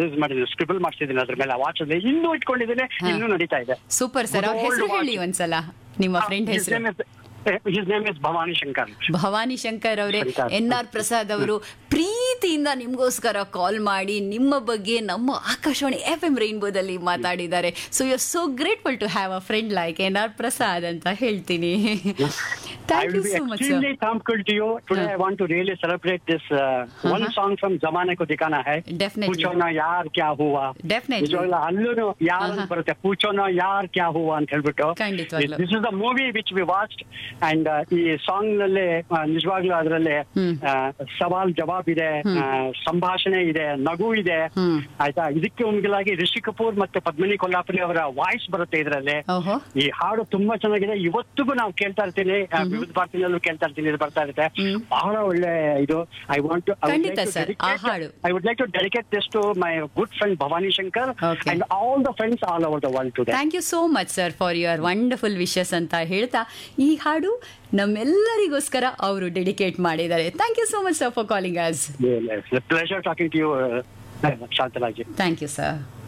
This ಮಾಡಿದ್ದೀನಿ scribble ಮಾಡ್ತಿದ್ದೀನಿ ಅದ್ರ ಮೇಲೆ ವಾಚ್ ಅಲ್ಲಿ ಇನ್ನೂ ಇಟ್ಕೊಂಡಿದ್ದೀನಿ ಇನ್ನೂ ನಡೀತಾ ಇದೆ ಸೂಪರ್ ಸರ್ ಅವ್ರ Good old ಹೆಸರು watch. ಹೇಳಿ ಒಂದ್ಸಲ ನಿಮ್ಮ ಫ್ರೆಂಡ್ ಹೆಸರು his name is Bhavani Shankar Bhavani Shankar ಅವರೇ ಶಂಕರ್. ಎನ್ ಆರ್ ಪ್ರಸಾದ್ ಅವರು ಪ್ರೀತಿಯಿಂದ ನಿಮ್ಗೋಸ್ಕರ ಕಾಲ್ ಮಾಡಿ ನಿಮ್ಮ ಬಗ್ಗೆ ನಮ್ಮ ಆಕಾಶವಾಣಿ ಎಫ್ ಎಂ ರೈನ್ಬೋದಲ್ಲಿ ಮಾತಾಡಿದ್ದಾರೆ so you so grateful to have a friend like N R Prasad ಅಂತ ಹೇಳ್ತೀನಿ I thank you will be so much extremely thankful to you. Today I want to really celebrate this uh, one song from Zamane ko dikana hai. Definitely. Pucho na yaar kya hua. Definitely. ನಿಜವಾಗ್ಲೂ ಅಲ್ಲೂ ಯಾರ್ ಅಂತ ಬರುತ್ತೆ ಪೂಚೋನ ಯಾರ್ ಕ್ಯಾ ಹೂವ ಅಂತ ಹೇಳ್ಬಿಟ್ಟು ಖಂಡಿತವಾಗ್ಲೂ. This is the movie which we watched and ಈ ಸಾಂಗ್ ನಲ್ಲಿ ಆ, ನಿಜವಾಗ್ಲೂ ಅದರಲ್ಲಿ ಹ್ಮ್. ಸವಾಲ್ ಜವಾಬ್ ಇದೆ ಆ, ಸಂಭಾಷಣೆ ಇದೆ ನಗು ಇದೆ ಹ್ಮ್. ಆಯ್ತಾ ಇದಕ್ಕೆ ಒಂದಿಲಾಗಿ ರಿಷಿ ಕಪೂರ್ ಮತ್ತೆ ಪದ್ಮಿನಿ ಕೊಲ್ಲಾಪುರಿ ಅವರ ವಾಯ್ಸ್ ಬರುತ್ತೆ ಇದರಲ್ಲಿ ಓಹೋ ಈ ಹಾಡು ತುಂಬಾ ಚೆನ್ನಾಗಿದೆ ಇವತ್ತಿಗೂ ನಾವು ಕೇಳ್ತಾ ಇರ್ತೀನಿ ಆ, ವಿವಿಧ ಭಾರತಿನಲ್ಲೂ ಕೇಳ್ತಾ ಇರ್ತೀನಿ ಇದು ಬರ್ತಾ ಇರುತ್ತೆ ಹ್ಮ್. ಬಹಳ ಒಳ್ಳೆ ಇದು ಐ ವಾಂಟ್ ಖಂಡಿತ sir, ಆ ಹಾಡು. I would like to dedicate this to my good friend Bhavani Shankar Okay. And all the friends all over the world today thank you so much sir for your wonderful wishes ಅಂತ ಹೇಳ್ತಾ ಈ ಹಾಡು ನಮ್ಮೆಲ್ಲರಿಗೋಸ್ಕರ ಅವರು dedicate ಮಾಡಿದ್ದಾರೆ thank you so much sir for calling us pleasure talking to you ಶಾಂತಲಾಜಿ thank you sir